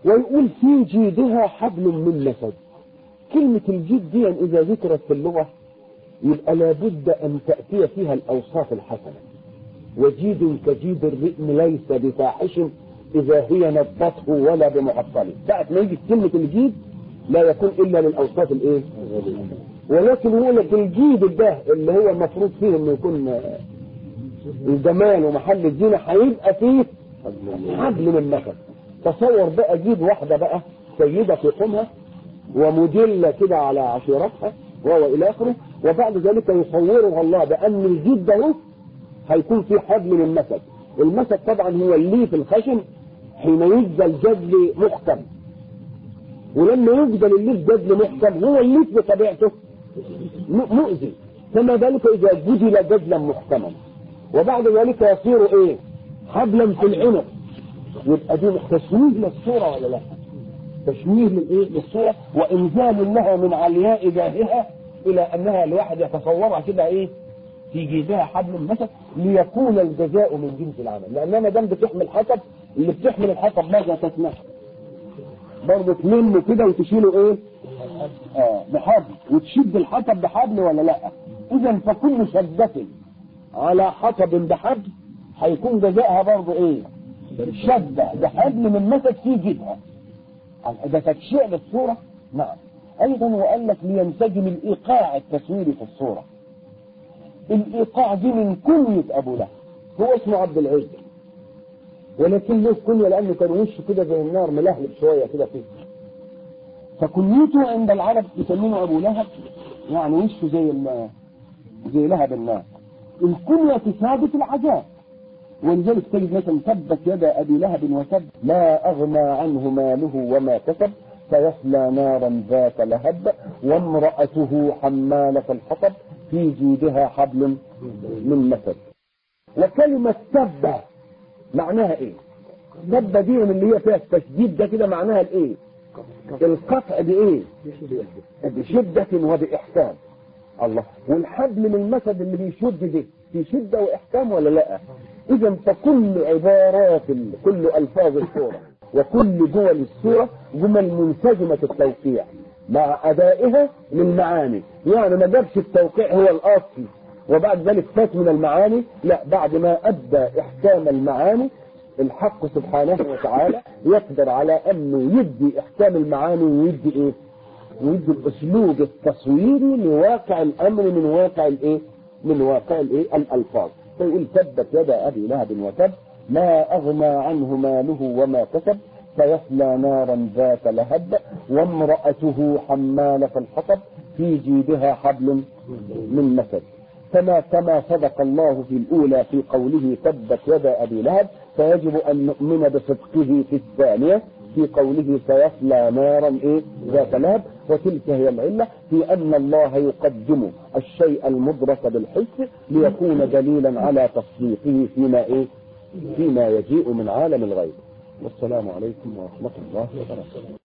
ويقول في جيدها حبل من مسد كلمة الجيد دي إذا ذكرت في اللغة يبقى لابد أن تأتي فيها الأوصاف الحسنة وجيد كجيد الرئم ليس بفاحش إذا هي نبته ولا بمعطله ساعة ما يجي كلمة الجيد لا يكون إلا للأوصاف الإيه ولكن هو لك الجيد ده اللي هو المفروض فيه إنه يكون الجمال ومحل الزينة هيبقى فيه حبل من مثل تصور بقى جيب واحدة بقى سيدة في قومها ومدلة كده على عشيرتها وهو إلى آخره وبعد ذلك يصورها الله بأن الجيد ده هيكون فيه حبل من مسد المسد طبعا هو الليف الخشن حين يجدل جدل محكم ولما يجدل الليف جدل محكم هو الليف بطبيعته مؤذي كما ذلك إذا جدل جدلا محكما وبعد ذلك يصير ايه حبلا في العنق يبقى دي تشويه للصورة ولا لا تشويه للايه للصورة وانزال لها من علياء جاهها الى انها الواحد يتصورها كده ايه في جيدها حبل مثلا ليكون الجزاء من جنس العمل لان انا دام بتحمل حطب اللي بتحمل الحطب ماذا تصنع برضه تلمه كده وتشيله ايه اه بحبل وتشد الحطب بحبل ولا لا اذا فكل شدة على حطب بحبل هيكون جزائها برضه ايه شدة بحبل من مسك في جيبها ده تكشيع للصورة نعم ايضا وقال لك لينسجم الايقاع التصويري في الصورة الايقاع دي من كنية ابو لهب هو اسمه عبد العز ولكن له كنية لانه كان وشه كده زي النار ملهلب شوية كده فيه فكنيته عند العرب يسمونه ابو لهب يعني وشه زي زي لهب النار الكنية ثابت العذاب ولذلك تجد مثلا تبت يد ابي لهب وتب لا اغنى عنه ماله وما كسب سيصلى نارا ذات لهب وامرأته حمالة الحطب في جيدها حبل من مسد وكلمة تب معناها ايه تب دي من اللي هي فيها التشديد ده كده معناها الايه القطع بايه بشدة وبإحكام الله والحبل من المسد اللي بيشد ده في شدة وإحكام ولا لا إذا فكل عبارات كل ألفاظ السورة وكل جمل السورة جمل منسجمة التوقيع مع أدائها للمعاني يعني ما جابش التوقيع هو الأصل وبعد ذلك فات من المعاني لا بعد ما أدى إحكام المعاني الحق سبحانه وتعالى يقدر على أنه يدي إحكام المعاني ويدي إيه ويدي الأسلوب التصويري لواقع الأمر من واقع الإيه من واقع الإيه الألفاظ فيقول تبت يد أبي لهب وتب ما أغنى عنه ماله وما كسب سيصلى نارا ذات لهب وامرأته حمالة الحطب في جيدها حبل من مسد كما كما صدق الله في الأولى في قوله تبت يد أبي لهب فيجب أن نؤمن بصدقه في الثانية في قوله سيصلى نارا إيه ذات لهب وتلك هي العلة في أن الله يقدم الشيء المدرك بالحس ليكون دليلا على تصديقه فيما إيه فيما يجيء من عالم الغيب والسلام عليكم ورحمة الله وبركاته